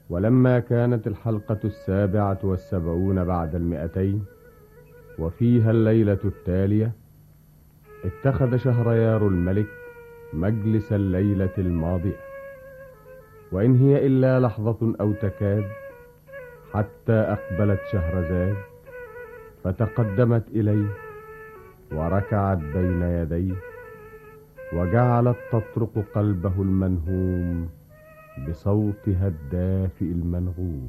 ولما كانت الحلقة السابعة والسبعون بعد المئتين وفيها الليلة التالية اتخذ شهريار الملك مجلس الليلة الماضية وإن هي إلا لحظة أو تكاد حتى أقبلت شهرزاد فتقدمت إليه وركعت بين يديه وجعلت تطرق قلبه المنهوم بصوتها الدافئ المنغوم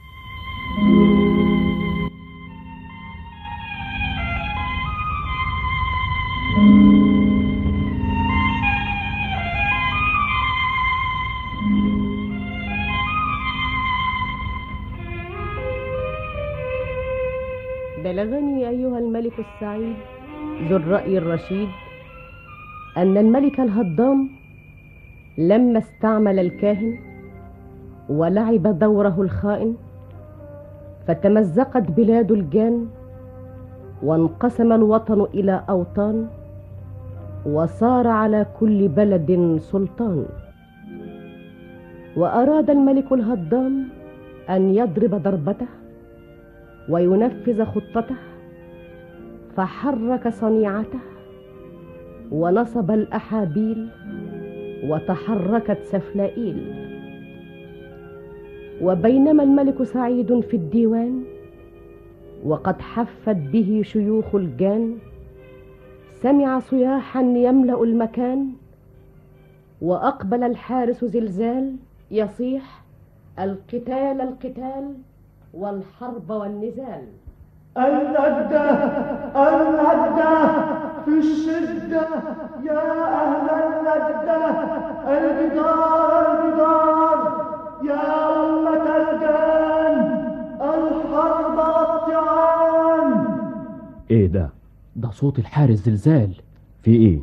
بلغني أيها الملك السعيد ذو الرأي الرشيد أن الملك الهضام لما استعمل الكاهن ولعب دوره الخائن فتمزقت بلاد الجان وانقسم الوطن إلى أوطان وصار على كل بلد سلطان وأراد الملك الهضام أن يضرب ضربته وينفذ خطته فحرك صنيعته ونصب الأحابيل وتحركت سفلائيل وبينما الملك سعيد في الديوان وقد حفت به شيوخ الجان سمع صياحا يملا المكان واقبل الحارس زلزال يصيح القتال القتال والحرب والنزال الندى الندى في الشدة يا أهل الندى الجدار الجدار يا أمة الجان الحرب والطعان ايه ده ده صوت الحارس زلزال في ايه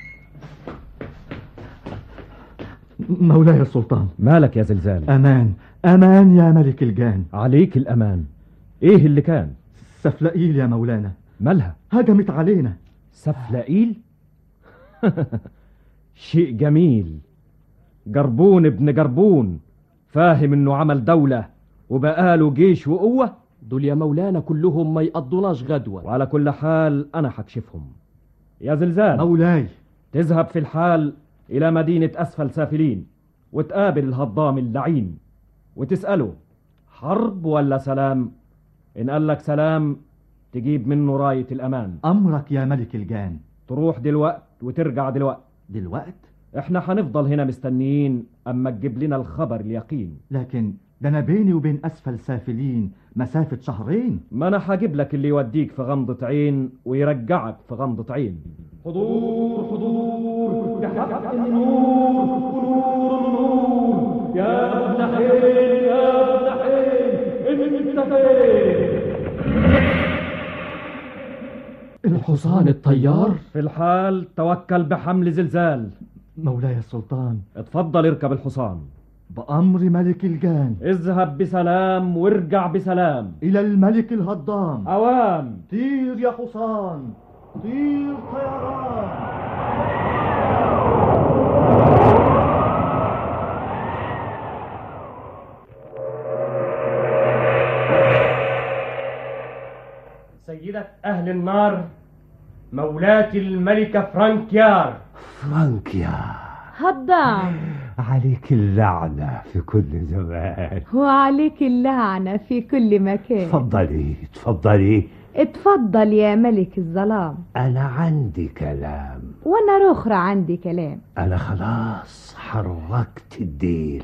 مولاي السلطان مالك يا زلزال أمان أمان يا ملك الجان عليك الامان ايه اللي كان سفلائيل يا مولانا مالها هجمت علينا سفلائيل شيء جميل جربون ابن جربون فاهم انه عمل دولة وبقاله جيش وقوة دول يا مولانا كلهم ما يقضوناش غدوة وعلى كل حال انا هكشفهم يا زلزال مولاي تذهب في الحال الى مدينة اسفل سافلين وتقابل الهضام اللعين وتسأله حرب ولا سلام ان قال لك سلام تجيب منه راية الامان أمرك يا ملك الجان تروح دلوقت وترجع دلوقت دلوقت احنا هنفضل هنا مستنيين اما تجيب لنا الخبر اليقين لكن ده أنا بيني وبين أسفل سافلين مسافة شهرين ما انا هجيب لك اللي يوديك في غمضة عين ويرجعك في غمضة عين حضور حضور بحق النور ونور النور يا ابن حين يا ابن حين انت فين الحصان الطيار في الحال توكل بحمل زلزال مولاي السلطان اتفضل اركب الحصان بأمر ملك الجان اذهب بسلام وارجع بسلام إلى الملك الهضام اوام طير يا حصان طير طيران سيدة أهل النار مولاتي الملكة فرانكيار فرانكيا هضام عليك اللعنة في كل زمان وعليك اللعنة في كل مكان تفضلي تفضلي اتفضل يا ملك الظلام أنا عندي كلام وانا رخرة عندي كلام أنا خلاص حركت الديل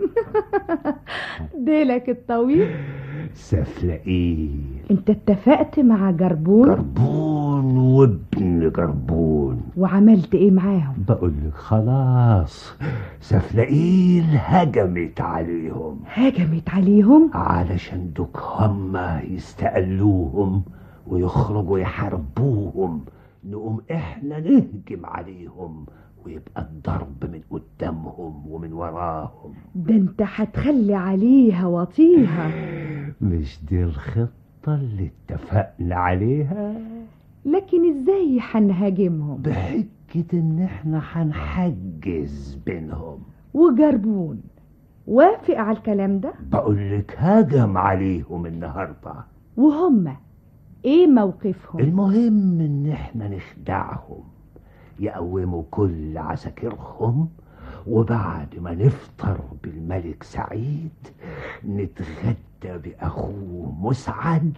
ديلك الطويل سفلقين انت اتفقت مع جربون جربون وابن جربون وعملت ايه معاهم بقول لك خلاص سفلقين هجمت عليهم هجمت عليهم علشان دوك هما يستقلوهم ويخرجوا يحاربوهم نقوم احنا نهجم عليهم ويبقى الضرب من قدامهم ومن وراهم ده انت هتخلي عليها وطيها مش دي الخطة اللي اتفقنا عليها لكن ازاي هنهاجمهم بحجة ان احنا هنحجز بينهم وجربون وافق على الكلام ده بقول لك هاجم عليهم النهارده وهم ايه موقفهم المهم ان احنا نخدعهم يقوموا كل عساكرهم وبعد ما نفطر بالملك سعيد نتغدى بأخوه مسعد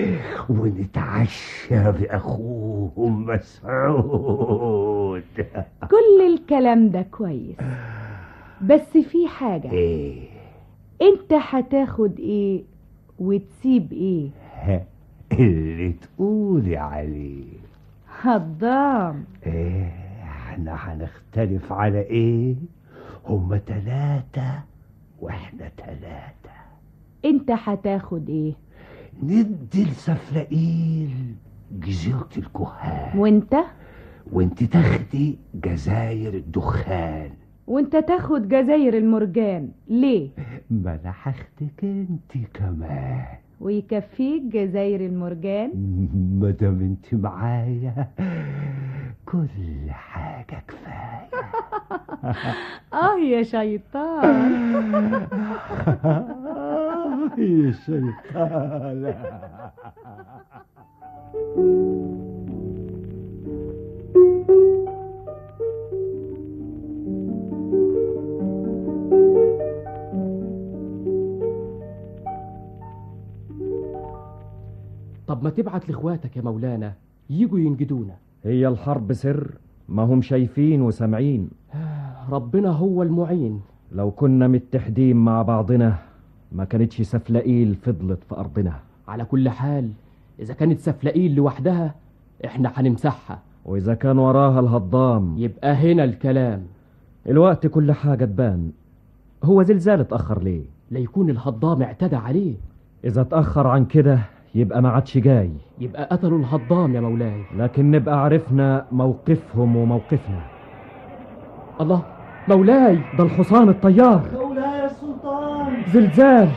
ونتعشى بأخوهم مسعود كل الكلام ده كويس بس في حاجة ايه انت هتاخد ايه وتسيب ايه ها، اللي تقولي عليه هضام ايه احنا هنختلف على ايه هما تلاتة واحنا تلاتة انت هتاخد ايه ندي لسفلقيل جزيرة الكهان وانت وانت تاخدي جزاير الدخان وانت تاخد جزاير المرجان ليه ما انا هاخدك انت كمان ويكفيك جزاير المرجان ما دام انت معايا كل حاجة كفاية اه يا شيطان يا شيطان طب ما تبعت لاخواتك يا مولانا يجوا ينجدونا هي الحرب سر ما هم شايفين وسامعين ربنا هو المعين لو كنا متحدين مع بعضنا ما كانتش سفلقيل فضلت في أرضنا على كل حال اذا كانت سفلقيل لوحدها احنا هنمسحها وإذا كان وراها الهضام يبقى هنا الكلام الوقت كل حاجة تبان هو زلزال اتأخر ليه ليكون الهضام اعتدى عليه إذا اتأخر عن كده يبقى ما عادش جاي يبقى قتلوا الهضام يا مولاي لكن نبقى عرفنا موقفهم وموقفنا الله مولاي ده الحصان الطيار مولاي يا سلطان زلزال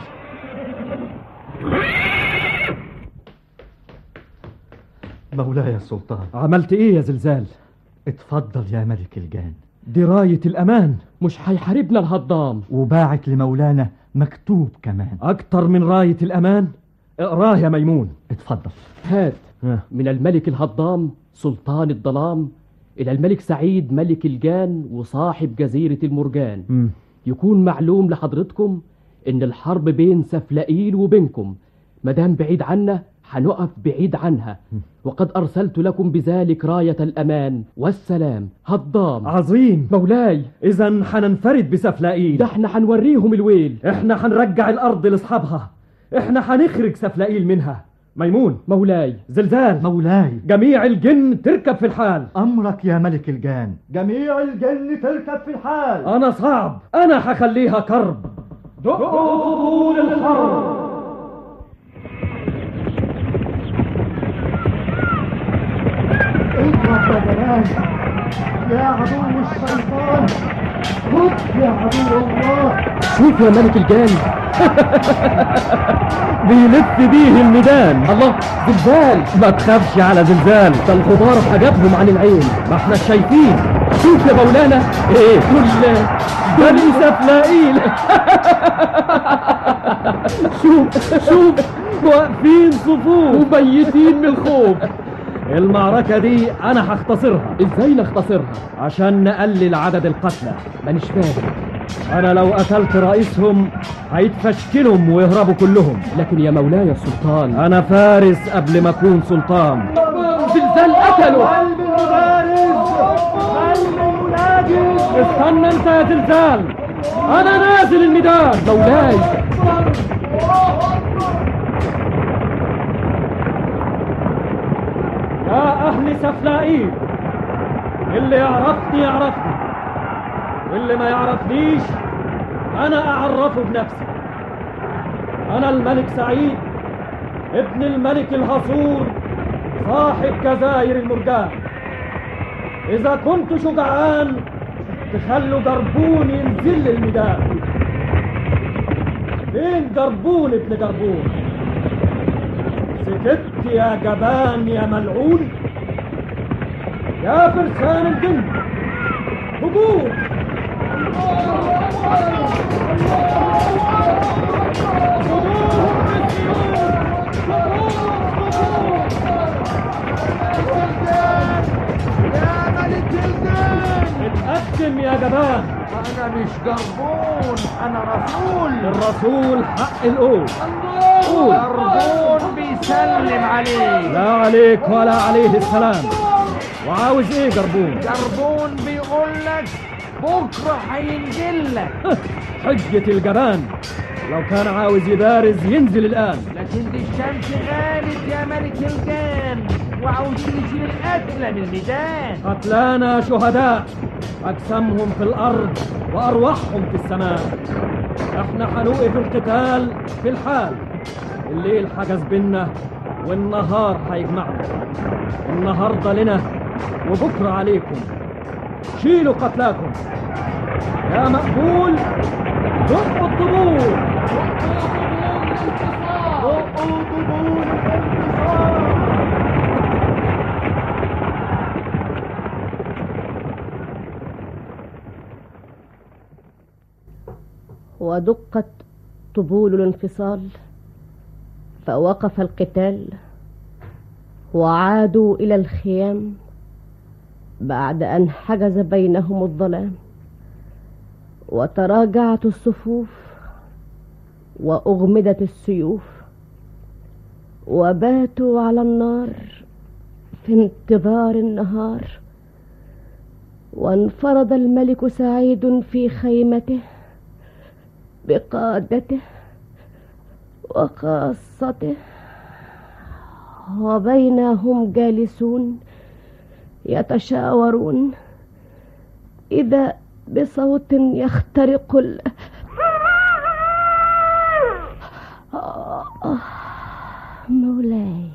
مولاي يا سلطان عملت ايه يا زلزال اتفضل يا ملك الجان دي راية الأمان مش هيحاربنا الهضام وباعت لمولانا مكتوب كمان أكتر من راية الأمان اقراه يا ميمون اتفضل هات ها. من الملك الهضام سلطان الظلام إلى الملك سعيد ملك الجان وصاحب جزيرة المرجان مم. يكون معلوم لحضرتكم إن الحرب بين سفلقيل وبينكم مدام بعيد عنا هنقف بعيد عنها وقد أرسلت لكم بذلك راية الأمان والسلام هضام عظيم مولاي إذا حننفرد بسفلائيل ده احنا هنوريهم الويل احنا حنرجع الأرض لأصحابها احنا حنخرج سفلائيل منها ميمون مولاي زلزال مولاي جميع الجن تركب في الحال أمرك يا ملك الجان جميع الجن تركب في الحال أنا صعب أنا حخليها كرب دقوا طبول الحرب اضرب يا جلال يا عدو الشيطان خذ يا عدو الله شوف يا ملك الجان بيلف بيه الميدان الله زلزال ما تخافش على زلزال ده الغبار حجبهم عن العين ما احنا شايفين شوف يا مولانا ايه كل بني سفلائيل شوف شوف واقفين صفوف مبيتين من الخوف المعركة دي أنا هختصرها ازاي نختصرها عشان نقلل عدد القتلى مانيش فاهم أنا لو قتلت رئيسهم هيتفشكلهم ويهربوا كلهم لكن يا مولاي السلطان أنا فارس قبل ما أكون سلطان زلزال قتلوا استنى أنت يا زلزال أنا نازل الميدان مولاي يا أهل سفلائيل اللي يعرفني يعرفني واللي ما يعرفنيش أنا أعرفه بنفسي أنا الملك سعيد ابن الملك الهصور صاحب جزاير المرجان إذا كنت شجعان تخلوا جربون ينزل الميدان فين جربون ابن جربون سكت يا جبان يا ملعون يا فرسان الجن هجوم يا ملك الجن اتقدم يا جبان انا مش جربون انا رسول الرسول حق القول قول جربون بيسلم عليك لا عليك ولا عليه السلام وعاوز ايه جربون جربون بيقول لك بكره هينزل لك حجة الجبان لو كان عاوز يبارز ينزل الآن لكن دي الشمس غالت يا ملك الجان وعاوزين نشيل القتلى من الميدان قتلانا شهداء أجسامهم في الأرض وأرواحهم في السماء احنا هنوقف القتال في الحال الليل حجز بينا والنهار هيجمعنا النهارده لنا وبكره عليكم شيلوا قتلاكم يا مقبول دقوا الطبول ودقت طبول الانفصال فوقف القتال وعادوا الى الخيام بعد ان حجز بينهم الظلام وتراجعت الصفوف واغمدت السيوف وباتوا على النار في انتظار النهار وانفرد الملك سعيد في خيمته بقادته وخاصته وبينهم جالسون يتشاورون إذا بصوت يخترق ال... آه، مولاي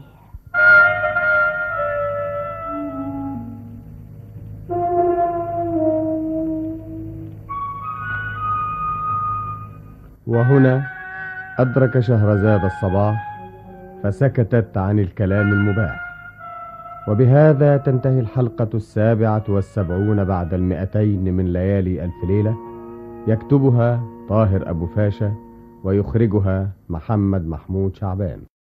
وهنا أدرك شهرزاد الصباح فسكتت عن الكلام المباح وبهذا تنتهي الحلقة السابعة والسبعون بعد المئتين من ليالي ألف ليلة يكتبها طاهر أبو فاشا ويخرجها محمد محمود شعبان